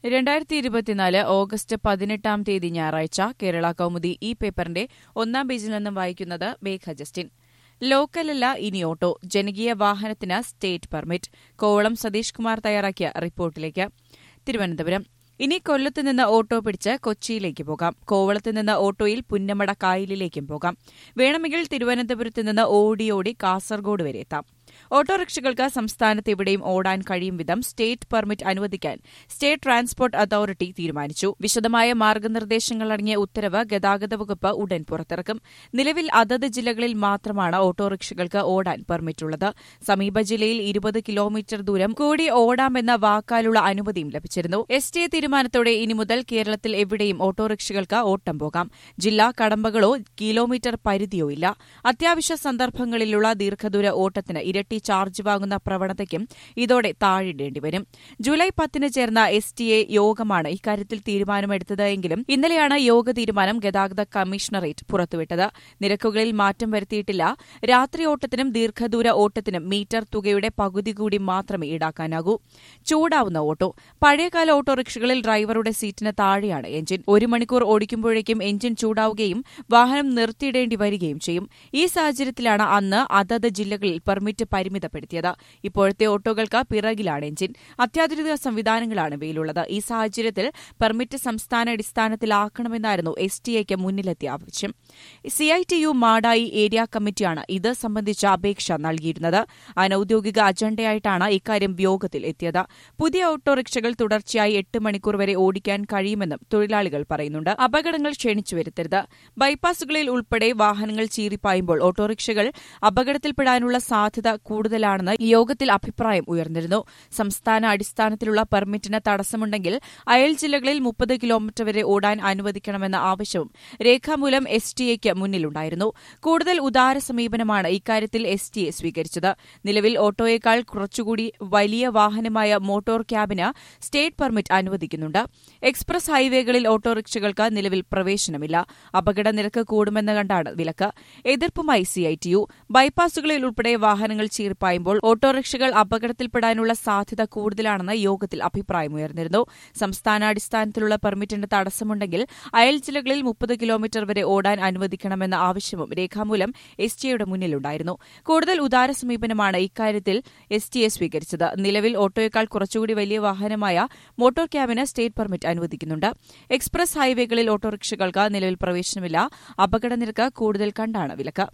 രണ്ടായിരത്തി ഇരുപത്തിനാല് ഓഗസ്റ്റ് പതിനെട്ടാം തീയതി ഞായറാഴ്ച കേരള കൗമുദി ഈ പേപ്പറിന്റെ ഒന്നാം പേജിൽ നിന്നും വായിക്കുന്നത് മേഘ ജസ്റ്റിൻ ലോക്കലല്ല ഇനി ഓട്ടോ ജനകീയ വാഹനത്തിന് സ്റ്റേറ്റ് പെർമിറ്റ് കോവളം സതീഷ് കുമാർ തയ്യാറാക്കിയ റിപ്പോർട്ടിലേക്ക് തിരുവനന്തപുരം ഇനി കൊല്ലത്ത് നിന്ന് ഓട്ടോ പിടിച്ച് കൊച്ചിയിലേക്ക് പോകാം കോവളത്ത് നിന്ന് ഓട്ടോയിൽ പുന്നമട കായലിലേക്കും പോകാം വേണമെങ്കിൽ തിരുവനന്തപുരത്ത് നിന്ന് ഓടി ഓടി കാസർഗോഡ് വരെ എത്താം ഓട്ടോറിക്ഷകൾക്ക് സംസ്ഥാനത്ത് എവിടെയും ഓടാൻ കഴിയും വിധം സ്റ്റേറ്റ് പെർമിറ്റ് അനുവദിക്കാൻ സ്റ്റേറ്റ് ട്രാൻസ്പോർട്ട് അതോറിറ്റി തീരുമാനിച്ചു വിശദമായ മാർഗനിർദ്ദേശങ്ങൾ അടങ്ങിയ ഉത്തരവ് ഗതാഗത വകുപ്പ് ഉടൻ പുറത്തിറക്കും നിലവിൽ അതത് ജില്ലകളിൽ മാത്രമാണ് ഓട്ടോറിക്ഷകൾക്ക് ഓടാൻ പെർമിറ്റുള്ളത് സമീപ ജില്ലയിൽ ഇരുപത് കിലോമീറ്റർ ദൂരം കൂടി ഓടാമെന്ന വാക്കാലുള്ള അനുമതിയും ലഭിച്ചിരുന്നു എസ് ടി തീരുമാനത്തോടെ ഇനി മുതൽ കേരളത്തിൽ എവിടെയും ഓട്ടോറിക്ഷകൾക്ക് ഓട്ടം പോകാം ജില്ലാ കടമ്പകളോ കിലോമീറ്റർ പരിധിയോ ഇല്ല അത്യാവശ്യ സന്ദർഭങ്ങളിലുള്ള ദീർഘദൂര ഓട്ടത്തിന് ഇരട്ടി ചാർജ് വാങ്ങുന്ന പ്രവണതയ്ക്കും ഇതോടെ താഴിടേണ്ടി വരും ജൂലൈ പത്തിന് ചേർന്ന എസ് ടി എ യോഗമാണ് ഇക്കാര്യത്തിൽ തീരുമാനമെടുത്തത് എങ്കിലും ഇന്നലെയാണ് യോഗ തീരുമാനം ഗതാഗത കമ്മീഷണറേറ്റ് പുറത്തുവിട്ടത് നിരക്കുകളിൽ മാറ്റം വരുത്തിയിട്ടില്ല രാത്രി ഓട്ടത്തിനും ദീർഘദൂര ഓട്ടത്തിനും മീറ്റർ തുകയുടെ പകുതി കൂടി മാത്രമേ ഈടാക്കാനാകൂ ചൂടാവുന്ന ഓട്ടോ പഴയകാല ഓട്ടോറിക്ഷകളിൽ ഡ്രൈവറുടെ സീറ്റിന് താഴെയാണ് എഞ്ചിൻ ഒരു മണിക്കൂർ ഓടിക്കുമ്പോഴേക്കും എഞ്ചിൻ ചൂടാവുകയും വാഹനം നിർത്തിയിടേണ്ടി വരികയും ചെയ്യും ഈ സാഹചര്യത്തിലാണ് അന്ന് അതത് ജില്ലകളിൽ പെർമിറ്റ് പരിമിതപ്പെടുത്തിയത് ഇപ്പോഴത്തെ ഓട്ടോകൾക്ക് പിറകിലാണ് എഞ്ചിൻ അത്യാധുനിക സംവിധാനങ്ങളാണ് ഇവയിലുള്ളത് ഈ സാഹചര്യത്തിൽ പെർമിറ്റ് സംസ്ഥാന അടിസ്ഥാനത്തിലാക്കണമെന്നായിരുന്നു എസ് ടി എക്ക് മുന്നിലെത്തിയ ആവശ്യം സിഐടിയു മാടായി ഏരിയ കമ്മിറ്റിയാണ് ഇത് സംബന്ധിച്ച അപേക്ഷ നൽകിയിരുന്നത് അനൌദ്യോഗിക അജണ്ടയായിട്ടാണ് ഇക്കാര്യം യോഗത്തിൽ എത്തിയത് പുതിയ ഓട്ടോറിക്ഷകൾ തുടർച്ചയായി എട്ട് മണിക്കൂർ വരെ ഓടിക്കാൻ കഴിയുമെന്നും തൊഴിലാളികൾ പറയുന്നുണ്ട് അപകടങ്ങൾ ക്ഷണിച്ചു വരുത്തരുത് ബൈപ്പാസുകളിൽ ഉൾപ്പെടെ വാഹനങ്ങൾ ചീറിപ്പായുമ്പോൾ ഓട്ടോറിക്ഷകൾ അപകടത്തിൽപ്പെടാനുള്ള സാധ്യത കൂടുതലാണെന്ന് യോഗത്തിൽ അഭിപ്രായം ഉയർന്നിരുന്നു സംസ്ഥാന അടിസ്ഥാനത്തിലുള്ള പെർമിറ്റിന് തടസ്സമുണ്ടെങ്കിൽ അയൽ ജില്ലകളിൽ മുപ്പത് കിലോമീറ്റർ വരെ ഓടാൻ അനുവദിക്കണമെന്ന ആവശ്യവും രേഖാമൂലം എസ് ടി എക്ക് മുന്നിലുണ്ടായിരുന്നു കൂടുതൽ ഉദാര സമീപനമാണ് ഇക്കാര്യത്തിൽ എസ് ടി എ സ്വീകരിച്ചത് നിലവിൽ ഓട്ടോയേക്കാൾ കുറച്ചുകൂടി വലിയ വാഹനമായ മോട്ടോർ ക്യാബിന് സ്റ്റേറ്റ് പെർമിറ്റ് അനുവദിക്കുന്നുണ്ട് എക്സ്പ്രസ് ഹൈവേകളിൽ ഓട്ടോറിക്ഷകൾക്ക് നിലവിൽ പ്രവേശനമില്ല അപകട നിരക്ക് കൂടുമെന്ന് കണ്ടാണ് വിലക്ക് എതിർപ്പുമായി സിഐടിയു ബൈപ്പാസുകളിൽ ഉൾപ്പെടെ വാഹനങ്ങൾ ചീർപ്പായുമ്പോൾ ഓട്ടോറിക്ഷകൾ അപകടത്തിൽപ്പെടാനുള്ള സാധ്യത കൂടുതലാണെന്ന് യോഗത്തിൽ അഭിപ്രായമുയർന്നിരുന്നു സംസ്ഥാനാടിസ്ഥാനത്തിലുള്ള പെർമിറ്റിന് തടസ്സമുണ്ടെങ്കിൽ അയൽ ജില്ലകളിൽ മുപ്പത് കിലോമീറ്റർ വരെ ഓടാൻ അനുവദിക്കണമെന്ന ആവശ്യവും രേഖാമൂലം എസ് ടിയുടെ മുന്നിലുണ്ടായിരുന്നു കൂടുതൽ ഉദാര സമീപനമാണ് ഇക്കാര്യത്തിൽ എസ് ടി എ സ്വീകരിച്ചത് നിലവിൽ ഓട്ടോയേക്കാൾ കുറച്ചുകൂടി വലിയ വാഹനമായ മോട്ടോർ ക്യാബിന് സ്റ്റേറ്റ് പെർമിറ്റ് അനുവദിക്കുന്നുണ്ട് എക്സ്പ്രസ് ഹൈവേകളിൽ ഓട്ടോറിക്ഷകൾക്ക് നിലവിൽ പ്രവേശനമില്ല അപകട നിരക്ക് കൂടുതൽ കണ്ടാണ് വിലക്ക്